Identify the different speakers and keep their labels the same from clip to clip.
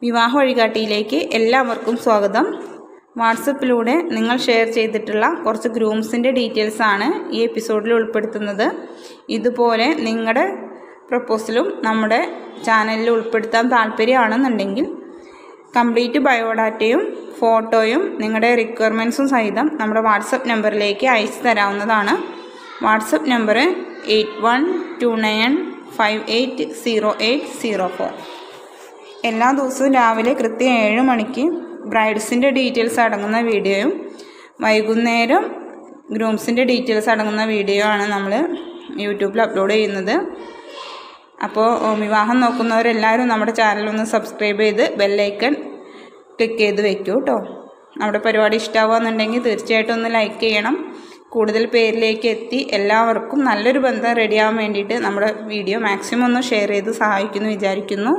Speaker 1: വിവാഹ വഴികാട്ടിയിലേക്ക് എല്ലാവർക്കും സ്വാഗതം വാട്സപ്പിലൂടെ നിങ്ങൾ ഷെയർ ചെയ്തിട്ടുള്ള കുറച്ച് ഗ്രൂംസിൻ്റെ ഡീറ്റെയിൽസ് ആണ് ഈ എപ്പിസോഡിൽ ഉൾപ്പെടുത്തുന്നത് ഇതുപോലെ നിങ്ങളുടെ പ്രപ്പോസലും നമ്മുടെ ചാനലിൽ ഉൾപ്പെടുത്താൻ താല്പര്യമാണെന്നുണ്ടെങ്കിൽ കംപ്ലീറ്റ് ബയോഡാറ്റയും ഫോട്ടോയും നിങ്ങളുടെ റിക്വയർമെൻറ്റ്സും സഹിതം നമ്മുടെ വാട്സപ്പ് നമ്പറിലേക്ക് അയച്ചു തരാവുന്നതാണ് WhatsApp number eight one two nine five eight zero eight zero four എല്ലാ ദിവസവും രാവിലെ കൃത്യം ഏഴ് മണിക്ക് ബ്രൈഡ്സിൻ്റെ ഡീറ്റെയിൽസ് അടങ്ങുന്ന വീഡിയോയും വൈകുന്നേരം ഗ്രൂംസിൻ്റെ ഡീറ്റെയിൽസ് അടങ്ങുന്ന വീഡിയോ ആണ് നമ്മൾ യൂട്യൂബിൽ അപ്ലോഡ് ചെയ്യുന്നത് അപ്പോൾ വിവാഹം നോക്കുന്നവരെല്ലാവരും നമ്മുടെ ചാനലൊന്ന് സബ്സ്ക്രൈബ് ചെയ്ത് ബെല്ലൈക്കൺ ക്ലിക്ക് ചെയ്ത് വെക്കൂ കേട്ടോ നമ്മുടെ പരിപാടി ഇഷ്ടമാവുകയെന്നുണ്ടെങ്കിൽ തീർച്ചയായിട്ടും ഒന്ന് ലൈക്ക് ചെയ്യണം കൂടുതൽ പേരിലേക്ക് എത്തി എല്ലാവർക്കും നല്ലൊരു ബന്ധം റെഡിയാവാൻ വേണ്ടിയിട്ട് നമ്മുടെ വീഡിയോ മാക്സിമം ഒന്ന് ഷെയർ ചെയ്ത് സഹായിക്കുന്നു വിചാരിക്കുന്നു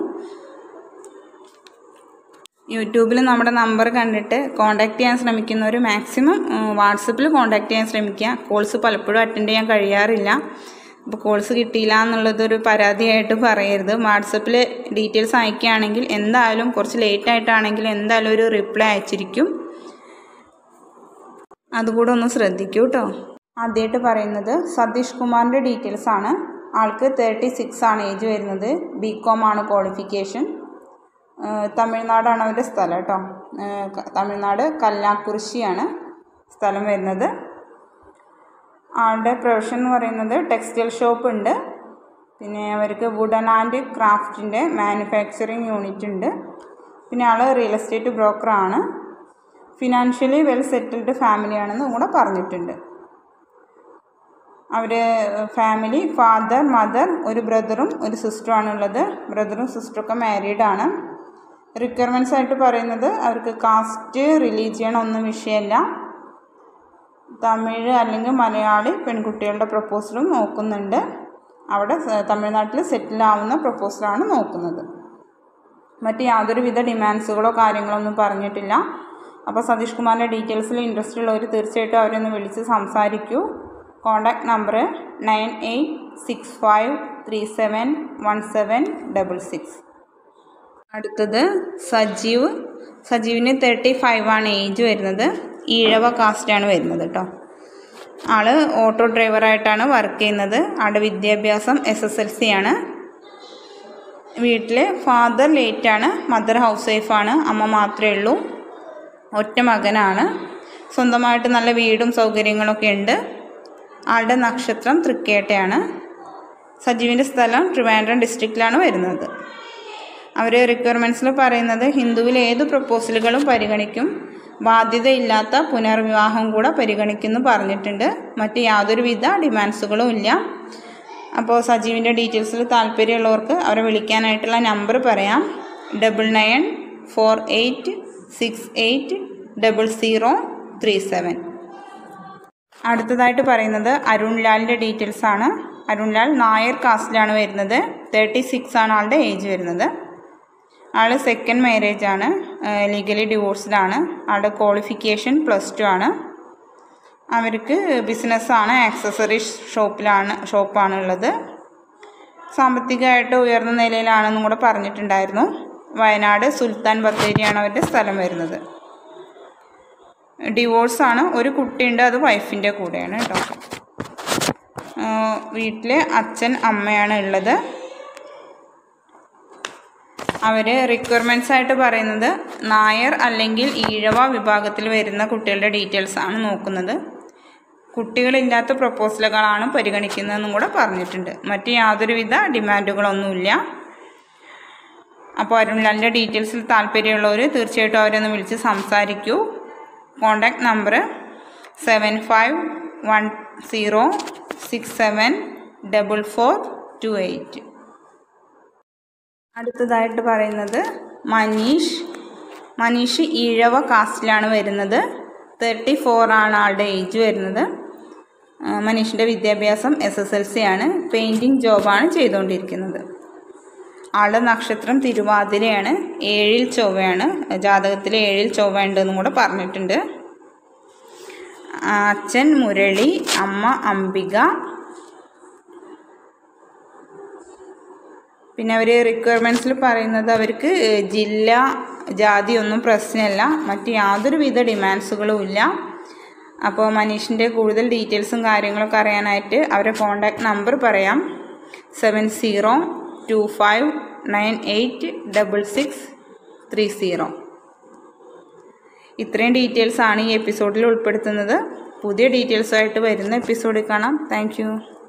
Speaker 1: യൂട്യൂബിൽ നമ്മുടെ നമ്പർ കണ്ടിട്ട് കോൺടാക്റ്റ് ചെയ്യാൻ ശ്രമിക്കുന്നവർ മാക്സിമം വാട്സപ്പിൽ കോൺടാക്റ്റ് ചെയ്യാൻ ശ്രമിക്കുക കോൾസ് പലപ്പോഴും അറ്റൻഡ് ചെയ്യാൻ കഴിയാറില്ല അപ്പോൾ കോൾസ് കിട്ടിയില്ല എന്നുള്ളതൊരു പരാതിയായിട്ട് പറയരുത് വാട്സപ്പിൽ ഡീറ്റെയിൽസ് അയക്കുകയാണെങ്കിൽ എന്തായാലും കുറച്ച് ലേറ്റ് ആയിട്ടാണെങ്കിലും എന്തായാലും ഒരു റിപ്ലൈ അയച്ചിരിക്കും അതുകൂടെ ഒന്ന് ശ്രദ്ധിക്കൂ കേട്ടോ ആദ്യമായിട്ട് പറയുന്നത് സതീഷ് കുമാറിൻ്റെ ഡീറ്റെയിൽസ് ആണ് ആൾക്ക് തേർട്ടി സിക്സ് ആണ് ഏജ് വരുന്നത് ബി കോം ആണ് ക്വാളിഫിക്കേഷൻ തമിഴ്നാടാണ് അവരുടെ സ്ഥലം കേട്ടോ തമിഴ്നാട് കല്ലാക്കുറിശിയാണ് സ്ഥലം വരുന്നത് ആളുടെ പ്രൊഫഷൻ എന്ന് പറയുന്നത് ടെക്സ്റ്റൈൽ ഷോപ്പ് ഉണ്ട് പിന്നെ അവർക്ക് വുഡൻ ആൻഡ് ക്രാഫ്റ്റിൻ്റെ മാനുഫാക്ചറിങ് യൂണിറ്റ് ഉണ്ട് പിന്നെ ആൾ റിയൽ എസ്റ്റേറ്റ് ബ്രോക്കറാണ് ഫിനാൻഷ്യലി വെൽ സെറ്റിൽഡ് ഫാമിലിയാണെന്നും കൂടെ പറഞ്ഞിട്ടുണ്ട് അവർ ഫാമിലി ഫാദർ മദർ ഒരു ബ്രദറും ഒരു സിസ്റ്ററുമാണ് ഉള്ളത് ബ്രദറും സിസ്റ്ററൊക്കെ മാരീഡ് ആണ് റിക്വയർമെൻറ്റ്സ് ആയിട്ട് പറയുന്നത് അവർക്ക് കാസ്റ്റ് റിലീജിയൻ ഒന്നും വിഷയമല്ല തമിഴ് അല്ലെങ്കിൽ മലയാളി പെൺകുട്ടികളുടെ പ്രപ്പോസലും നോക്കുന്നുണ്ട് അവിടെ തമിഴ്നാട്ടിൽ സെറ്റിൽ ആവുന്ന പ്രപ്പോസലാണ് നോക്കുന്നത് മറ്റ് യാതൊരുവിധ ഡിമാൻഡ്സുകളോ കാര്യങ്ങളോ ഒന്നും പറഞ്ഞിട്ടില്ല അപ്പോൾ സതീഷ് കുമാറിൻ്റെ ഡീറ്റെയിൽസിൽ ഇൻട്രസ്റ്റ് ഉള്ളവർ തീർച്ചയായിട്ടും അവരൊന്ന് വിളിച്ച് സംസാരിക്കൂ contact number nine eight six five three seven one seven double six അടുത്തത് സജീവ് സജീവിന് തേർട്ടി ഫൈവ് ആണ് ഏജ് വരുന്നത് ഈഴവ കാസ്റ്റാണ് വരുന്നത് കേട്ടോ ആള് ഓട്ടോ ഡ്രൈവറായിട്ടാണ് വർക്ക് ചെയ്യുന്നത് ആളുടെ വിദ്യാഭ്യാസം എസ് എസ് എൽ സി ആണ് വീട്ടിൽ ഫാദർ ലേറ്റാണ് മദർ ഹൗസ് വൈഫാണ് അമ്മ മാത്രമേ ഉള്ളൂ ഒറ്റ മകനാണ് സ്വന്തമായിട്ട് നല്ല വീടും സൗകര്യങ്ങളൊക്കെ ഉണ്ട് ആളുടെ നക്ഷത്രം തൃക്കേട്ടയാണ് സജീവിൻ്റെ സ്ഥലം ട്രിവാൻഡ്രം ഡിസ്ട്രിക്റ്റിലാണ് വരുന്നത് അവർ റിക്വയർമെൻറ്റ്സിൽ പറയുന്നത് ഹിന്ദുവിൽ ഏത് പ്രപ്പോസലുകളും പരിഗണിക്കും ബാധ്യതയില്ലാത്ത പുനർവിവാഹം കൂടെ പരിഗണിക്കുന്നു പറഞ്ഞിട്ടുണ്ട് മറ്റ് യാതൊരുവിധ ഡിമാൻഡ്സുകളും ഇല്ല അപ്പോൾ സജീവിൻ്റെ ഡീറ്റെയിൽസിൽ താല്പര്യമുള്ളവർക്ക് അവരെ വിളിക്കാനായിട്ടുള്ള നമ്പർ പറയാം double nine four eight six eight double zero three seven അടുത്തതായിട്ട് പറയുന്നത് അരുൺലാലിൻ്റെ ഡീറ്റെയിൽസ് ആണ് അരുൺലാൽ നായർ കാസ്റ്റിലാണ് വരുന്നത് തേർട്ടി സിക്സ് ആണ് ആളുടെ ഏജ് വരുന്നത് ആൾ സെക്കൻഡ് മാരേജ് ആണ് ലീഗലി ഡിവോഴ്സ്ഡാണ് ആളുടെ ക്വാളിഫിക്കേഷൻ പ്ലസ് ടു ആണ് അവർക്ക് ബിസിനസ്സാണ് ആക്സസറീസ് ഷോപ്പിലാണ് ഷോപ്പാണ് ഉള്ളത് സാമ്പത്തികമായിട്ട് ഉയർന്ന നിലയിലാണെന്നും കൂടെ പറഞ്ഞിട്ടുണ്ടായിരുന്നു വയനാട് സുൽത്താൻ ബത്തേരിയാണ് അവരുടെ സ്ഥലം വരുന്നത് ഡിവോഴ്സാണ് ഒരു കുട്ടിയുണ്ട് അത് വൈഫിൻ്റെ കൂടെയാണ് കേട്ടോ വീട്ടിൽ അച്ഛൻ അമ്മയാണ് ഉള്ളത് അവർ റിക്വയർമെൻറ്റ്സ് ആയിട്ട് പറയുന്നത് നായർ അല്ലെങ്കിൽ ഈഴവ വിഭാഗത്തിൽ വരുന്ന കുട്ടികളുടെ ഡീറ്റെയിൽസ് ആണ് നോക്കുന്നത് കുട്ടികളില്ലാത്ത പ്രപ്പോസലുകളാണ് പരിഗണിക്കുന്നതെന്നും കൂടെ പറഞ്ഞിട്ടുണ്ട് മറ്റ് യാതൊരുവിധ ഡിമാൻഡുകളൊന്നുമില്ല അപ്പോൾ അരുൺലാലിൻ്റെ ഡീറ്റെയിൽസിൽ താല്പര്യമുള്ളവർ തീർച്ചയായിട്ടും അവരൊന്ന് വിളിച്ച് സംസാരിക്കൂ contact number seven five one zero six seven double four two eight അടുത്തതായിട്ട് പറയുന്നത് മനീഷ് മനീഷ് ഈഴവ കാസ്റ്റിലാണ് വരുന്നത് തേർട്ടി ഫോർ ആണ് ആളുടെ ഏജ് വരുന്നത് മനീഷിൻ്റെ വിദ്യാഭ്യാസം എസ് എസ് എൽ സി ആണ് പെയിൻറ്റിങ് ജോബാണ് ചെയ്തുകൊണ്ടിരിക്കുന്നത് ആളുടെ നക്ഷത്രം തിരുവാതിരയാണ് ഏഴിൽ ചൊവ്വയാണ് ജാതകത്തിൽ ഏഴിൽ ചൊവ്വ ഉണ്ടെന്നും കൂടെ പറഞ്ഞിട്ടുണ്ട് അച്ഛൻ മുരളി അമ്മ അംബിക പിന്നെ അവർ റിക്വയർമെൻറ്റ്സിൽ പറയുന്നത് അവർക്ക് ജില്ല ജാതി ഒന്നും പ്രശ്നമല്ല മറ്റ് യാതൊരു വിധ ഡിമാൻഡ്സുകളും ഇല്ല അപ്പോൾ മനീഷിൻ്റെ കൂടുതൽ ഡീറ്റെയിൽസും കാര്യങ്ങളൊക്കെ അറിയാനായിട്ട് അവരെ കോൺടാക്ട് നമ്പർ പറയാം seven zero two five nine eight double six three zero ഇത്രയും ഡീറ്റെയിൽസ് ആണ് ഈ എപ്പിസോഡിൽ ഉൾപ്പെടുത്തുന്നത് പുതിയ ഡീറ്റെയിൽസുമായിട്ട് വരുന്ന എപ്പിസോഡിൽ കാണാം താങ്ക്